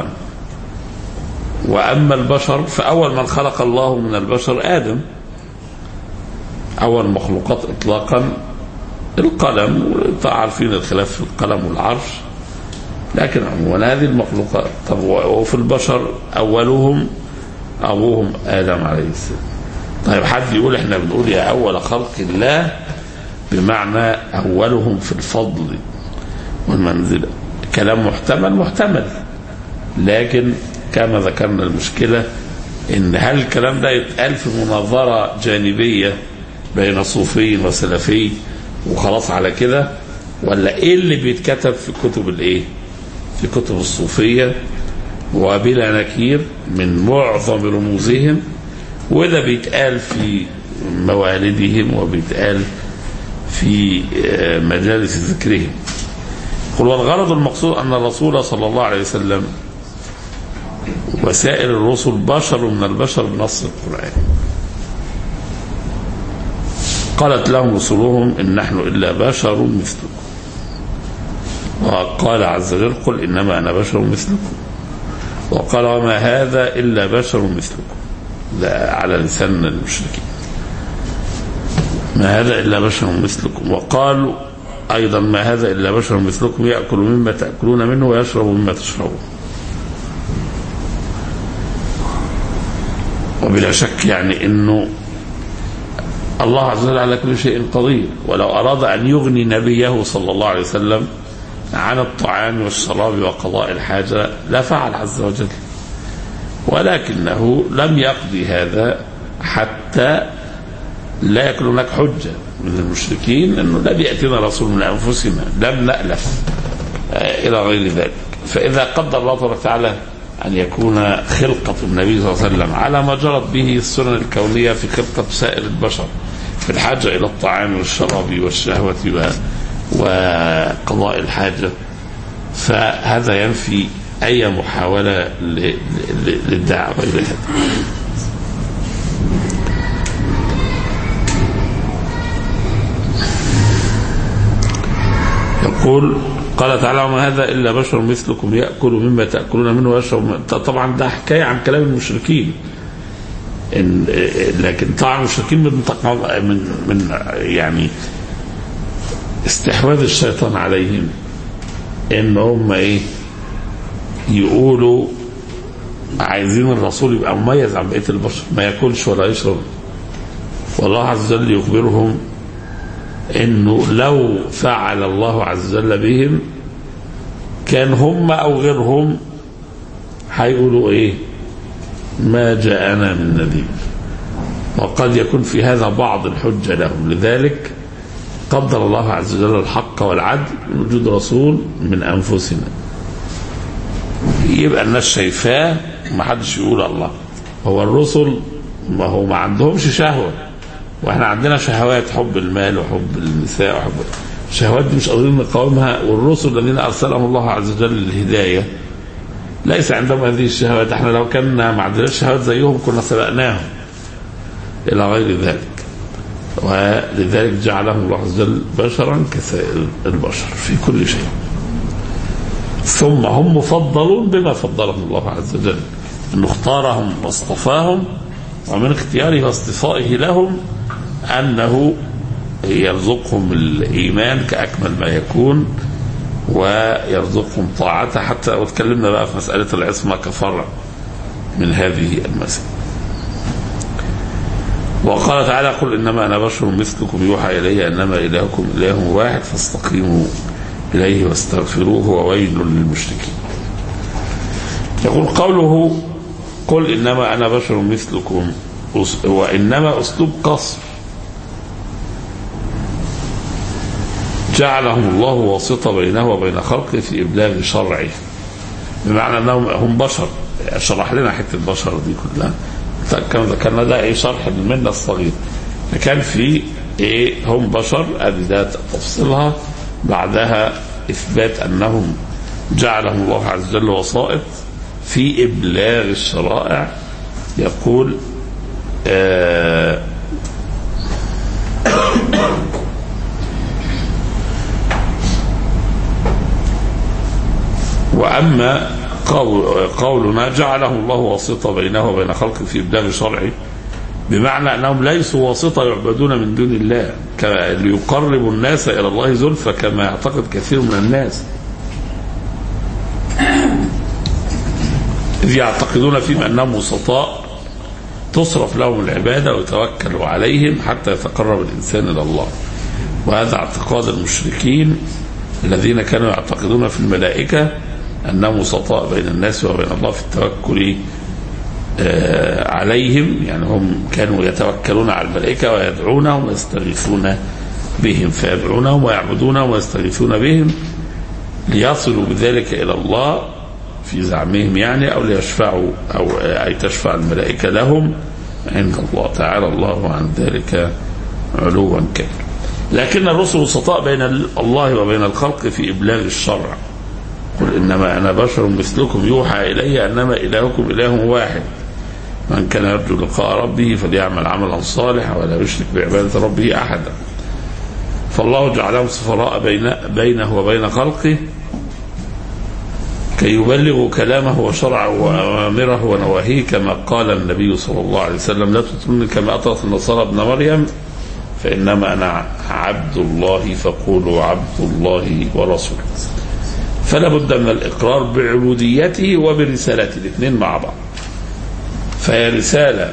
وأما البشر فأول من خلق الله من البشر آدم أول المخلوقات إطلاقا القلم عارفين الخلاف في القلم والعرش لكن عموما هذه المخلوقات طب وفي البشر اولهم ابوهم ادم عليه السلام طيب حد يقول احنا بنقول يا اول خلق الله بمعنى اولهم في الفضل والمنزله كلام محتمل محتمل لكن كما ذكرنا المشكله ان هل الكلام ده يتقال في مناظره جانبيه بين صوفي وسلفي وخلاص على كده ولا ايه اللي بيتكتب في كتب الايه في كتب الصوفيه وبلا نكير من معظم رموزهم وده بيتقال في موالدهم وبيتقال في مجالس ذكرهم قل والغرض المقصود أن الرسول صلى الله عليه وسلم وسائر الرسل بشر من البشر بنص القرآن قالت لهم رسلهم إن نحن إلا بشر مثلكم وقال عز وجل قل إنما أنا بشر مثلكم وقال وما هذا إلا بشر مثلكم ده على لسان المشركين ما هذا إلا بشر مثلكم وقالوا أيضا ما هذا إلا بشر مثلكم يأكل مما تأكلون منه ويشرب مما تشربون وبلا شك يعني أنه الله عز وجل على كل شيء قدير ولو أراد أن يغني نبيه صلى الله عليه وسلم عن الطعام والشراب وقضاء الحاجة لا فعل عز وجل ولكنه لم يقضي هذا حتى لا يكون هناك حجة من المشركين أنه لم يأتينا رسول من أنفسنا لم نألف آه، إلى غير ذلك فإذا قدر الله تبارك وتعالى أن يكون خلقة النبي صلى الله عليه وسلم على ما جرت به السنن الكونية في خلقة سائر البشر في الحاجة إلى الطعام والشراب والشهوة و- وقضاء الحاجة فهذا ينفي أي محاولة ل- ل- للدعوة إلى هذا يقول قال تعالى وما هذا الا بشر مثلكم ياكل مما تاكلون منه ويشرب مما- طبعا ده حكايه عن كلام المشركين إن لكن طبعا المشركين من تق- من من يعني استحواذ الشيطان عليهم ان هم ايه يقولوا عايزين الرسول يبقى مميز عن بقيه البشر ما ياكلش ولا يشرب والله عز وجل يخبرهم انه لو فعل الله عز وجل بهم كان هم او غيرهم هيقولوا ايه ما جاءنا من نذير وقد يكون في هذا بعض الحجه لهم لذلك قدر الله عز وجل الحق والعدل من وجود رسول من انفسنا يبقى الناس شايفاه ما حدش يقول الله هو الرسل ما هو ما عندهمش شهوه واحنا عندنا شهوات حب المال وحب النساء وحب الشهوات دي مش قادرين نقاومها والرسل الذين ارسلهم الله عز وجل للهدايه ليس عندهم هذه الشهوات احنا لو كان ما عندناش شهوات زيهم كنا سبقناهم الى غير ذلك ولذلك جعلهم الله عز وجل بشرا كسائر البشر في كل شيء ثم هم مفضلون بما فضلهم الله عز وجل انه اختارهم واصطفاهم ومن اختياره واصطفائه لهم انه يرزقهم الايمان كاكمل ما يكون ويرزقهم طاعته حتى وتكلمنا بقى في مساله العصمه كفرع من هذه المسائل. وقال تعالى قل انما انا بشر مثلكم يوحى الي انما الهكم اله واحد فاستقيموا اليه واستغفروه وويل للمشركين. يقول قوله قل انما انا بشر مثلكم أس- وانما اسلوب قصر جعلهم الله واسطة بينه وبين خلقه في إبلاغ شرعه بمعنى أنهم هم بشر شرح لنا حتة البشر دي كلها كان ذكرنا ده إيه شرح المنة الصغير فكان في إيه هم بشر أدي ده تفصيلها بعدها إثبات أنهم جعلهم الله عز وجل وسائط في إبلاغ الشرائع يقول آه واما قول قولنا جعله الله واسطه بينه وبين خلقه في ابلاغ شرعه بمعنى انهم ليسوا واسطه يعبدون من دون الله كما ليقربوا الناس الى الله زلفى كما يعتقد كثير من الناس اذ يعتقدون فيهم انهم وسطاء تصرف لهم العباده ويتوكلوا عليهم حتى يتقرب الانسان الى الله وهذا اعتقاد المشركين الذين كانوا يعتقدون في الملائكه انهم وسطاء بين الناس وبين الله في التوكل آه، عليهم يعني هم كانوا يتوكلون على الملائكه ويدعونهم ويستغيثون بهم فيدعونهم ويعبدونهم ويستغيثون بهم ليصلوا بذلك الى الله في زعمهم يعني او ليشفعوا او اي تشفع الملائكه لهم عند الله تعالى الله عن ذلك علوا كبيرا لكن الرسل وسطاء بين الله وبين الخلق في ابلاغ الشرع قل انما انا بشر مثلكم يوحى الي انما الهكم اله واحد من كان يرجو لقاء ربه فليعمل عملا صالحا ولا يشرك بعباده ربه احدا فالله جعلهم سفراء بين بينه وبين خلقه كي يبلغوا كلامه وشرعه وأوامره ونواهيه كما قال النبي صلى الله عليه وسلم لا تطروني كما أطرت النصارى ابن مريم فإنما أنا عبد الله فقولوا عبد الله ورسوله فلا بد من الإقرار بعبوديته وبرسالته الاثنين مع بعض فهي رسالة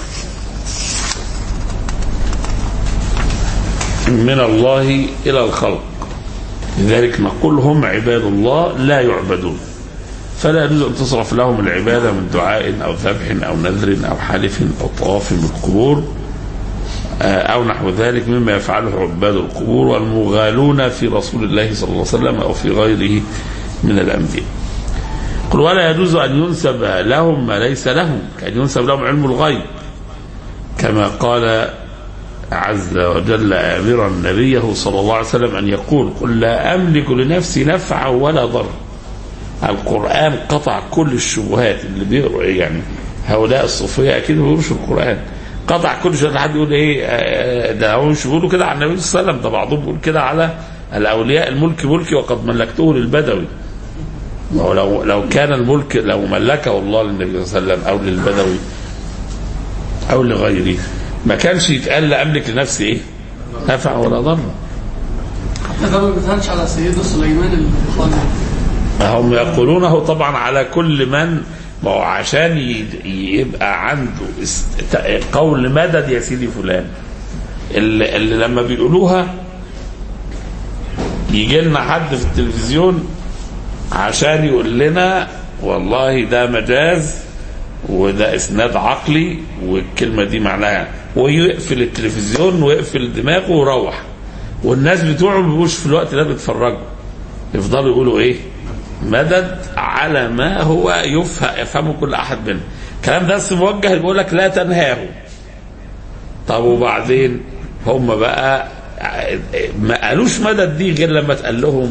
من الله إلى الخلق لذلك نقول هم عباد الله لا يعبدون فلا يجوز ان تصرف لهم العباده من دعاء او ذبح او نذر او حلف او طواف بالقبور آه، او نحو ذلك مما يفعله عباد القبور والمغالون في رسول الله صلى الله عليه وسلم او في غيره من الانبياء. قل ولا يجوز ان ينسب لهم ما ليس لهم كان ينسب لهم علم الغيب كما قال عز وجل امرا نبيه صلى الله عليه وسلم ان يقول قل لا املك لنفسي نفعا ولا ضرا القرآن قطع كل الشبهات اللي بيقروا يعني هؤلاء الصوفية أكيد ما بيقروش القرآن قطع كل شيء حد يقول إيه آه، ده هو مش بيقولوا كده على النبي صلى الله عليه وسلم ده بعضهم بيقول كده على الأولياء الملك ملكي وقد ملكته للبدوي ولو لو كان الملك لو ملكه الله للنبي صلى الله عليه وسلم أو للبدوي أو لغيره ما كانش يتقال لا أملك لنفسي إيه نفع ولا ضر ده ما بيتهانش على سيدنا سليمان البخاري هم يقولونه طبعا على كل من ما هو عشان ي- يبقى عنده است- قول مدد يا سيدي فلان اللي, اللي لما بيقولوها يجي لنا حد في التلفزيون عشان يقول لنا والله ده مجاز وده اسناد عقلي والكلمه دي معناها ويقفل التلفزيون ويقفل دماغه ويروح والناس بتوعه ما بيبقوش في الوقت ده بيتفرجوا يفضلوا يقولوا ايه مدد على ما هو يفهم يفهمه كل احد منهم الكلام ده بس موجه بيقول لك لا تنهاه طب وبعدين هم بقى ما قالوش مدد دي غير لما اتقال لهم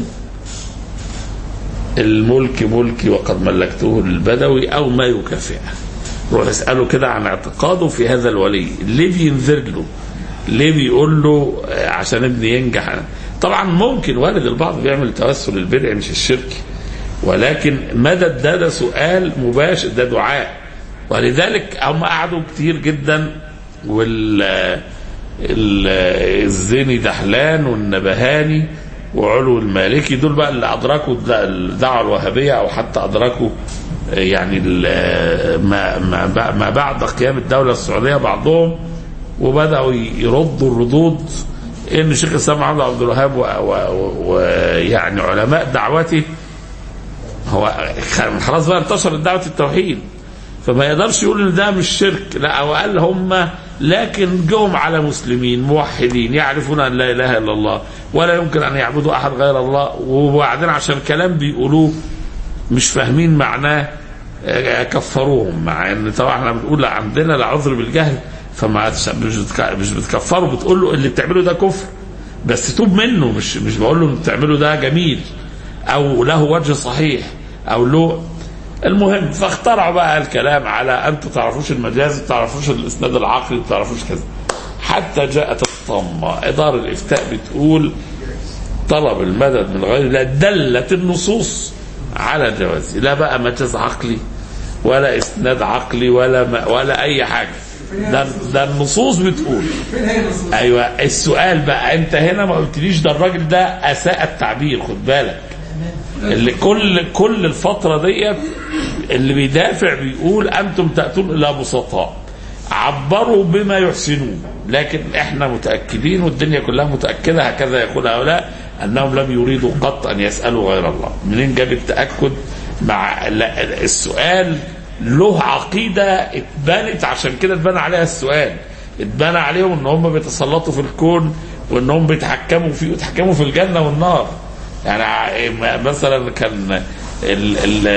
الملك ملكي وقد ملكته للبدوي او ما يكافئه روح اساله كده عن اعتقاده في هذا الولي ليه بينذر له ليه بيقول له آه، عشان ابني ينجح طبعا ممكن والد البعض بيعمل توسل البدع مش الشرك ولكن مدد ده ده سؤال مباشر ده دعاء ولذلك هم قعدوا كتير جدا وال ال- الزيني دحلان والنبهاني وعلو المالكي دول بقى اللي ادركوا الد- الدعوه الوهابيه او حتى ادركوا يعني ال- ما ما بع- ما بعد قيام الدوله السعوديه بعضهم وبداوا يردوا الردود ان شيخ الاسلام محمد عبد الوهاب ويعني علماء دعوته هو كان خلاص بقى انتشرت دعوه التوحيد فما يقدرش يقول ان ده مش شرك لا هو قال هم لكن جم على مسلمين موحدين يعرفون ان لا اله الا الله ولا يمكن ان يعبدوا احد غير الله وبعدين عشان كلام بيقولوه مش فاهمين معناه آه، كفروهم مع ان طبعا احنا بنقول لا عندنا لا عذر بالجهل فما مش بتك- مش بتكفره بتقول له اللي بتعمله ده كفر بس توب منه مش مش بقول له اللي بتعمله ده جميل او له وجه صحيح او له المهم فاخترعوا بقى الكلام على انتوا تعرفوش المجاز ما تعرفوش الاسناد العقلي ما تعرفوش كذا حتى جاءت الطمه اداره الافتاء بتقول طلب المدد من غير لا دلت النصوص على جوازه لا بقى مجاز عقلي ولا اسناد عقلي ولا ما ولا اي حاجه ده ده النصوص بتقول ايوه السؤال بقى انت هنا ما قلتليش ده الراجل ده اساء التعبير خد بالك اللي كل كل الفتره ديت اللي بيدافع بيقول انتم تاتون الى بسطاء عبروا بما يحسنون لكن احنا متاكدين والدنيا كلها متاكده هكذا يقول هؤلاء انهم لم يريدوا قط ان يسالوا غير الله منين جاب التاكد مع لا السؤال له عقيده اتبنت عشان كده اتبنى عليها السؤال اتبنى عليهم ان هم بيتسلطوا في الكون وان هم بيتحكموا فيه ويتحكموا في الجنه والنار يعني ع- مثلا كان ال ال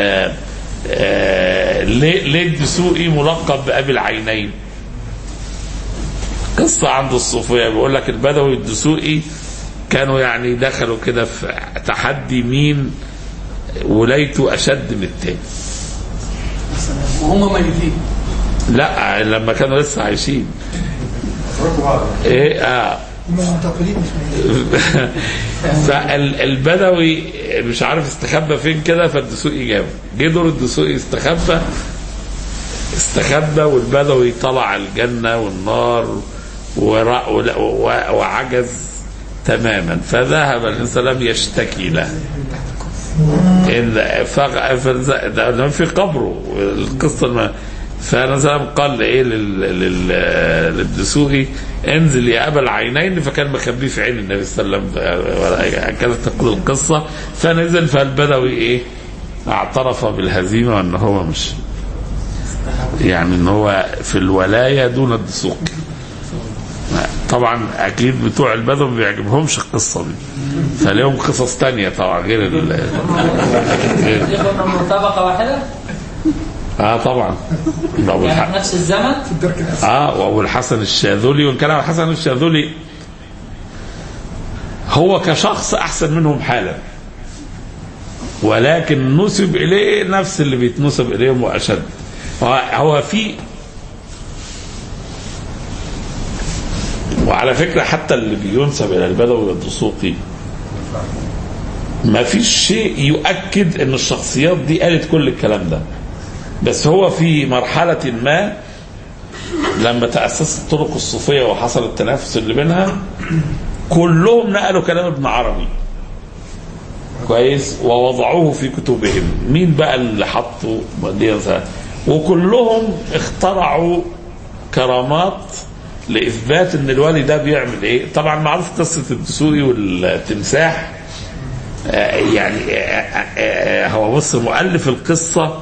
آه، ليه ليه الدسوقي ملقب بابي العينين قصه عند الصوفيه بيقول لك البدوي الدسوقي كانوا يعني دخلوا كده في تحدي مين ولايته اشد من التاني وهم ميتين لا لما كانوا لسه عايشين ايه اه هم معتقلين مش ميتين فالبدوي مش عارف استخبى فين كده فالدسوقي جابه جه دور الدسوقي استخبى استخبى والبدوي طلع الجنة والنار ورا- ولا- و- وعجز تماما فذهب الإنسان لم يشتكي له إن فغ... فنز... ده ده في قبره القصة الم... فنزل قال ايه لل... لل... للدسوقي انزل يا ابا العينين فكان مخبيه في عين النبي صلى الله عليه وسلم هكذا تقول القصه فنزل فالبدوي ايه اعترف بالهزيمة وان هو مش يعني ان هو في الولاية دون الدسوق طبعا اكيد بتوع البدو ما بيعجبهمش القصة دي فليهم قصص تانية طبعا غير ال غير يكون من طبقة واحدة اه طبعا أبو الح- يعني في نفس الزمن في الدرك الاسفل اه وابو الحسن الشاذلي وان كان ابو الحسن الشاذلي هو كشخص احسن منهم حالا ولكن نسب اليه نفس اللي بيتنسب اليهم واشد هو- هو في وعلى فكره حتى اللي بينسب الى البدوي والدسوقي ما فيش شيء يؤكد ان الشخصيات دي قالت كل الكلام ده بس هو في مرحله ما لما تأسست الطرق الصوفية وحصل التنافس اللي بينها كلهم نقلوا كلام ابن عربي كويس ووضعوه في كتبهم مين بقى اللي حطوا دي مثلا؟ وكلهم اخترعوا كرامات لإثبات ان الولي ده بيعمل ايه طبعا معروف قصة الدسوقي والتمساح آه، يعني آه، آه، آه، هو بص مؤلف القصة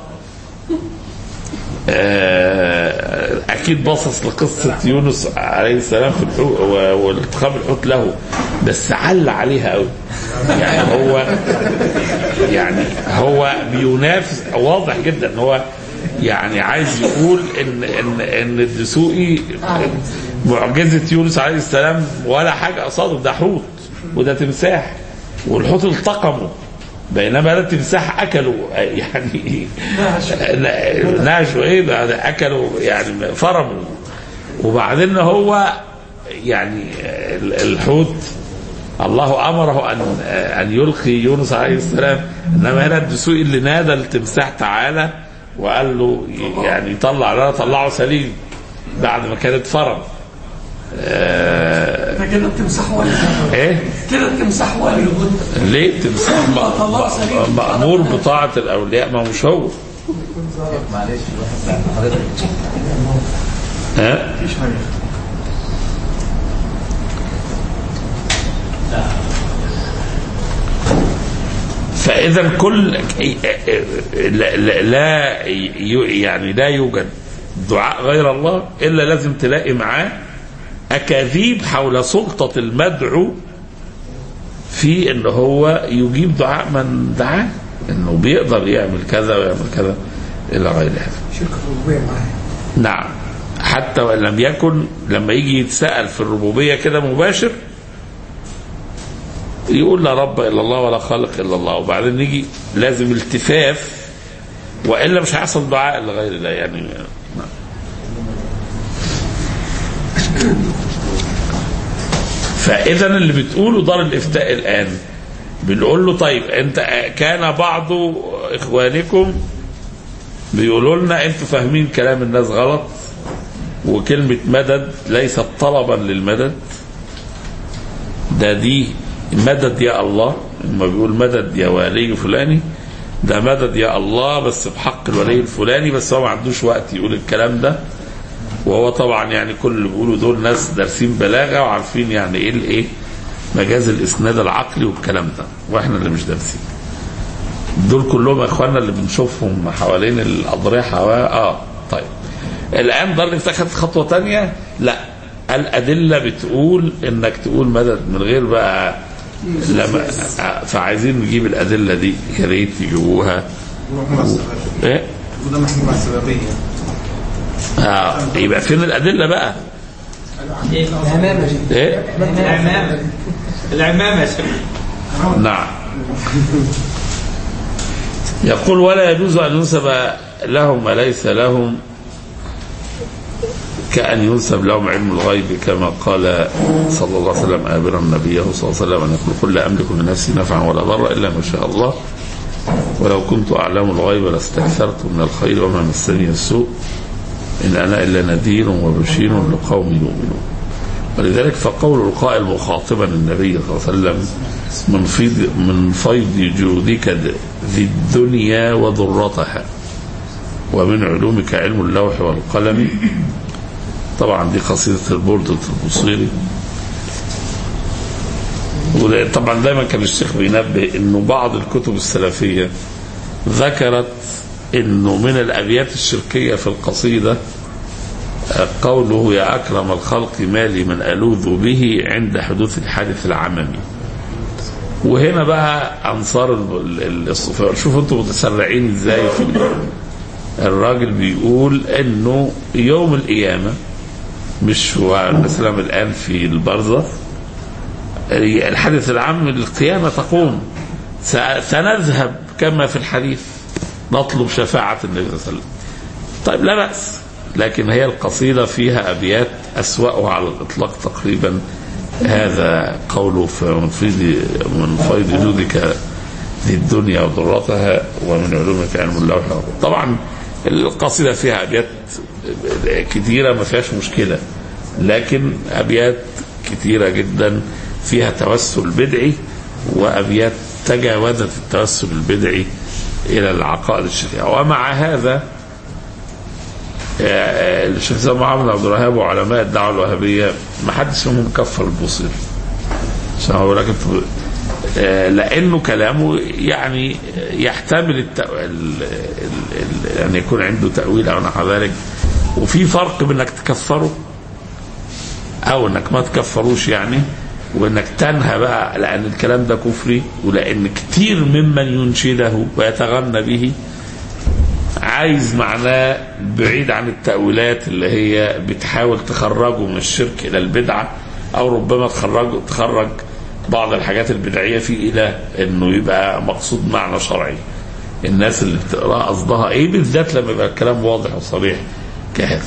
آه، اكيد باصص لقصه يونس عليه السلام في الحوت والتقام الحوت له بس عل عليها قوي يعني هو يعني هو بينافس واضح جدا ان هو يعني عايز يقول ان ان ان الدسوقي معجزه يونس عليه السلام ولا حاجه قصاده ده حوت وده تمساح والحوت التقمه بينما ده التمساح اكلوا يعني ناشوا ايه ده ده اكلوا يعني فرموا وبعدين هو يعني الحوت الله امره ان ان يلقي يونس عليه السلام انما هنا الدسوقي اللي نادى التمساح تعالى وقال له يعني طلع لا طلعه سليم بعد ما كانت فرم آه ده كده التمساح ولي ايه كده التمساح ولي ليه التمساح م- طلعه سليم. م- مأمور بطاعة الأولياء ما هو مش هو معلش واحد حضرتك ها فإذا كل لا, لا- لا ي- يعني لا يوجد دعاء غير الله إلا لازم تلاقي معاه أكاذيب حول سلطة المدعو في ان هو يجيب دعاء من دعاه انه بيقدر يعمل كذا ويعمل كذا الى غير هذا شركه الربوبيه معايا نعم حتى وان لم يكن لما يجي يتسال في الربوبيه كده مباشر يقول لا رب الا الله ولا خالق الا الله وبعدين يجي لازم التفاف والا مش هيحصل دعاء لغير الله يعني نعم. فاذا اللي بتقوله دار الافتاء الان بنقول له طيب انت كان بعض اخوانكم بيقولوا لنا انتوا فاهمين كلام الناس غلط وكلمة مدد ليست طلبا للمدد ده دي مدد يا الله لما بيقول مدد يا ولي فلاني ده مدد يا الله بس بحق الولي الفلاني بس هو ما عندوش وقت يقول الكلام ده وهو طبعا يعني كل اللي بيقولوا دول ناس دارسين بلاغه وعارفين يعني ايه الايه مجاز الاسناد العقلي والكلام ده واحنا اللي مش دارسين دول كلهم اخواننا اللي بنشوفهم حوالين الاضرحه و... اه طيب الان ضل اتخذت خطوه تانية لا الادله بتقول انك تقول مدد من غير بقى لما فعايزين نجيب الادله دي يا ريت تجيبوها ايه وده محمود مع السببيه اه يبقى فين الادله بقى العمامه دي ايه العمامة العمامة يا شيخ نعم يقول ولا يجوز أن ينسب لهم ما ليس لهم كأن ينسب لهم علم الغيب كما قال صلى الله عليه وسلم آمرا نبيه صلى الله عليه وسلم أن يقول قل لا أملك لنفسي نفعا ولا ضرا إلا ما شاء الله ولو كنت أعلم الغيب لاستكثرت من الخير وما مسني السوء إن أنا إلا نذير وبشير لقوم يؤمنون ولذلك فقول القائل مخاطبا النبي صلى الله عليه وسلم من فيض من فيض جودك ذي الدنيا وضرتها ومن علومك علم اللوح والقلم طبعا دي قصيدة البردة البصيري وده- طبعا دايما كان الشيخ بينبه انه بعض الكتب السلفية ذكرت انه من الابيات الشركيه في القصيده آه، قوله يا اكرم الخلق مالي من الوذ به عند حدوث الحادث العممي وهنا بقى انصار ال- ال- الصوفيه شوفوا انتم متسرعين ازاي في ال- الراجل بيقول انه يوم القيامه مش هو مثلا الان في البرزخ الحدث العام القيامه تقوم س- سنذهب كما في الحديث نطلب شفاعه النبي صلى الله عليه وسلم طيب لا باس لكن هي القصيده فيها ابيات اسوأها على الاطلاق تقريبا هذا قوله في من فيض من فيض جودك ذي الدنيا وضرتها ومن علومك علم اللوح والقلم. طبعا القصيده فيها ابيات كثيره ما فيهاش مشكله لكن ابيات كثيره جدا فيها توسل بدعي وابيات تجاوزت التوسل البدعي الى العقائد الشرعيه ومع هذا آه، الشيخ زي محمد عبد الوهاب وعلماء الدعوه الوهابيه ما حدش منهم كفر البوصيري عشان هقول لك انتوا آه، لانه كلامه يعني يحتمل التأ... ال... ال... ال... ان يكون عنده تاويل او نحو ذلك وفي فرق بين انك تكفره او انك ما تكفروش يعني وانك تنهى بقى لان الكلام ده كفري ولان كتير ممن ينشده ويتغنى به عايز معناه بعيد عن التأويلات اللي هي بتحاول تخرجه من الشرك إلى البدعة أو ربما تخرج تخرج بعض الحاجات البدعية فيه إلى إنه يبقى مقصود معنى شرعي الناس اللي بتقرأ قصدها إيه بالذات لما يبقى الكلام واضح وصريح كهذا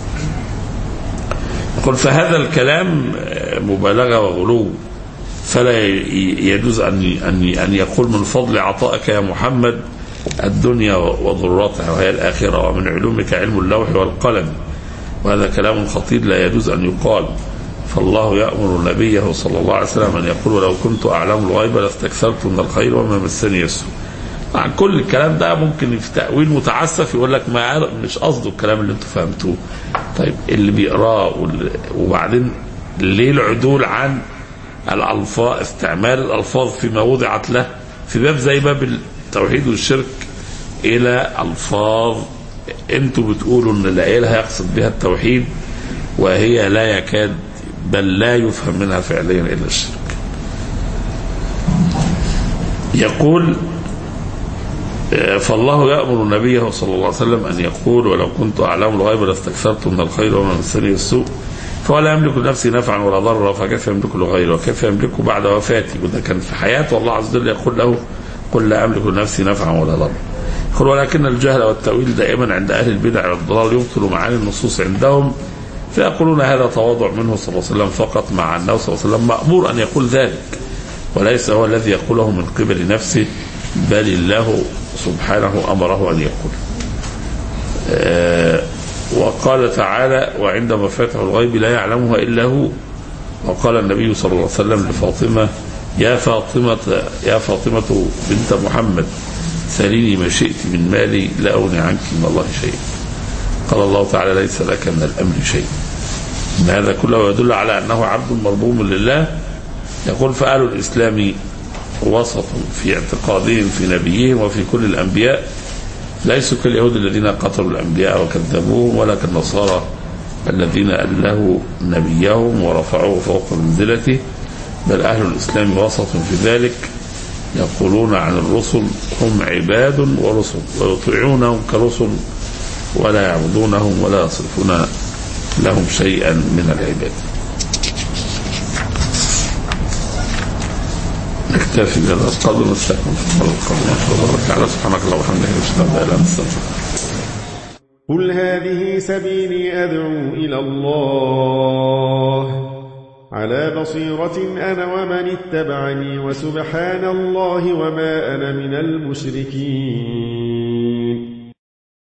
يقول فهذا الكلام آه، مبالغة وغلو فلا ي- يجوز أن أن أن يقول من فضل عطائك يا محمد الدنيا وضرتها وهي الآخرة ومن علومك علم اللوح والقلم وهذا كلام خطير لا يجوز أن يقال فالله يأمر نبيه صلى الله عليه وسلم أن يقول ولو كنت أعلم الغيب لاستكثرت من الخير وما مسني السوء عن كل الكلام ده ممكن في تأويل متعسف يقول لك ما مش قصده الكلام اللي انتوا فهمتوه طيب اللي بيقراه واللي- وبعدين ليه العدول عن الألفاظ استعمال الألفاظ فيما وضعت له في باب زي باب التوحيد والشرك إلى ألفاظ أنتوا بتقولوا إن اللي قايلها يقصد بها التوحيد وهي لا يكاد بل لا يفهم منها فعليا إلا الشرك يقول آه، فالله يأمر نبيه صلى الله عليه وسلم أن يقول ولو كنت أعلم الغيب لاستكثرت من الخير وما مسني السوء فولا يملك لنفسي نفعا ولا ضرا فكيف يملك لغيره وكيف يملك بعد وفاتي وده كان في حياته والله عز وجل يقول له قل لا أملك لنفسي نفعا ولا ضرا يقول ولكن الجهل والتأويل دائما عند أهل البدع والضلال يبطل معاني النصوص عندهم فيقولون هذا تواضع منه صلى الله عليه وسلم فقط مع أنه صلى الله عليه وسلم مأمور أن يقول ذلك وليس هو الذي يقوله من قبل نفسه بل الله سبحانه أمره أن يقول آه، وقال تعالى وعند مفاتح الغيب لا يعلمها إلا هو وقال النبي صلى الله عليه وسلم لفاطمة يا فاطمة يا فاطمة بنت محمد سليني ما شئت من مالي لا أغني عنك من الله شيئا قال الله تعالى ليس لك من الأمر شيء إن هذا كله يدل على أنه عبد مربوم لله يقول فأهل الإسلام وسط في اعتقادهم في نبيهم وفي كل الأنبياء ليسوا كاليهود الذين قتلوا الأنبياء وكذبوهم ولا كالنصارى الذين ألهوا نبيهم ورفعوه فوق منزلته بل أهل الإسلام وسط في ذلك يقولون عن الرسل هم عباد ورسل ويطيعونهم كرسل ولا يعبدونهم ولا يصرفون لهم شيئا من العباد نكتفي بهذا القدر نستكمل في المره القادمه تعالى سبحانك اللهم وبحمدك اشهد ان لا اله الا انت استغفرك قل هذه سبيلي أدعو إلى الله على بصيرة أنا ومن اتبعني وسبحان الله وما أنا من المشركين